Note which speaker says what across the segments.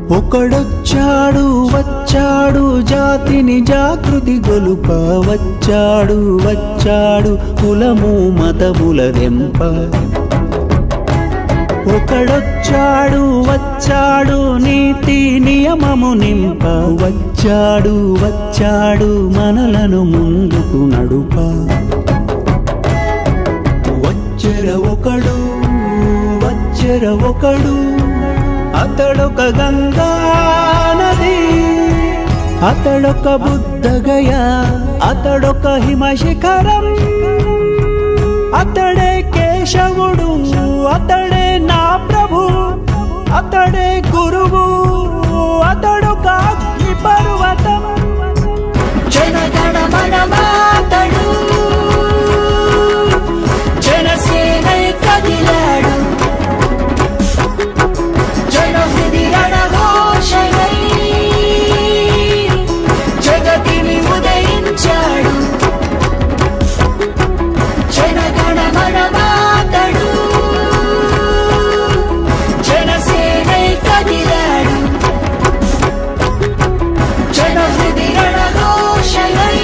Speaker 1: ఒకడొచ్చాడు వచ్చాడు జాతిని జాగృతి గొలుప వచ్చాడు వచ్చాడు కులము మతముల దెంప ఒకడొచ్చాడు వచ్చాడు నీతి నియమము నింప వచ్చాడు వచ్చాడు మనలను ముందుకు నడుప వచ్చెర ఒకడు వచ్చెర ఒకడు అతడొక గంగా నది అతడొక బుద్ధగయ అతడొక హిమశిఖరం అతడే కేశవుడు అతడే నా ప్రభు అతడే గురువు అతడొక అగ్ని పర్వతం
Speaker 2: జనగణ మనమాతడు జనసేనై కదిలాడు జనహృది రణఘోషయై జగతిని ఉదయించాడు జనగణ మనమాతడు జనసేనై కదిలాడు జనహృది రణఘోషయై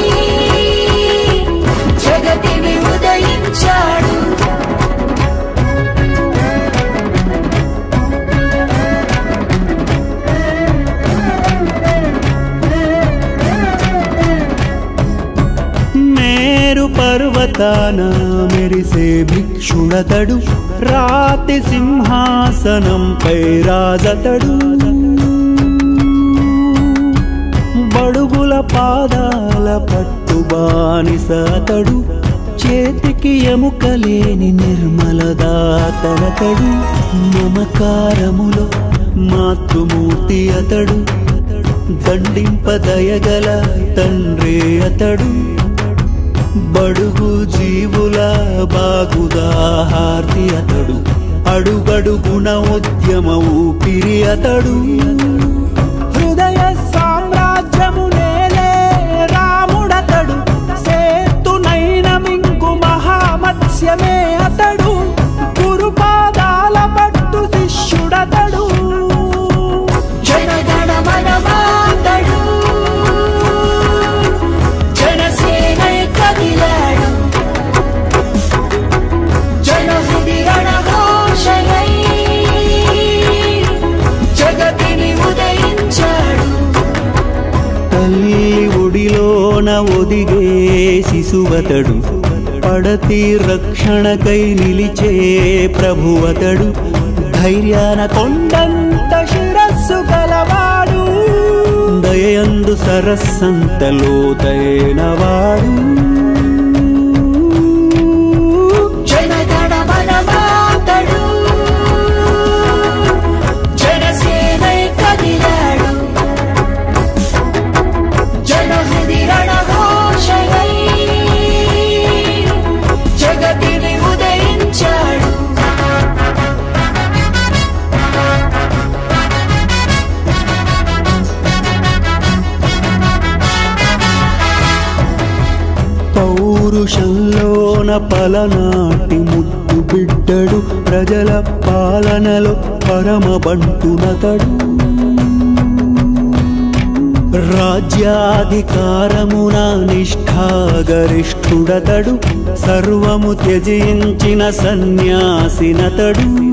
Speaker 2: జగతిని ఉదయించాడు
Speaker 1: మేరు పర్వతాన మెరిసే భిక్షుడతడు రాతి సింహాసనంపై రాజతడు బడుగుల పాదాల పట్టు బానిసతడు చేతికి ఎముకలేని నిర్మలదాతనతడు మమకారములో మాతృమూర్తి అతడు దండింపదయగల తండ్రి అతడు బడుగు జీవుల బాగుదాహార్తి అతడు అడుగడుగుణ ఉద్యమ ఊపిరి అతడు హృదయ సామ్రాజ్యము నేలే రాముడతడు సేతునైన మింగు మహామత్స్యమే అతడు గురుపాదాల పట్టు శిష్యుడతడు
Speaker 2: జనగణ మనమాతడు జనసేనై కదిలాడు జనహృది రణఘోషయై జగతిని ఉదయించాడు
Speaker 1: తల్లి ఒడిలోన ఒదిగే శిశువతడు పడతి రక్షణకై నిలిచే ప్రభువతడు ధైర్యాన కొండంత శిరస్సు గలవాడు దయందు సరస్సంత లోతైనవాడు
Speaker 2: జనగణ మనమాతడు జనసేనై కదిలాడు జనహృది రణఘోషయై జగతిని ఉదయించాడు
Speaker 1: పౌరుషంలోన పలనాటి ముద్దు బిడ్డడు ప్రజల పాలనలో పరమ బంటునతడు రాజ్యాధికారమున నిష్ఠాగరిష్ఠుడతడు సర్వము త్యజించిన సన్యాసినతడు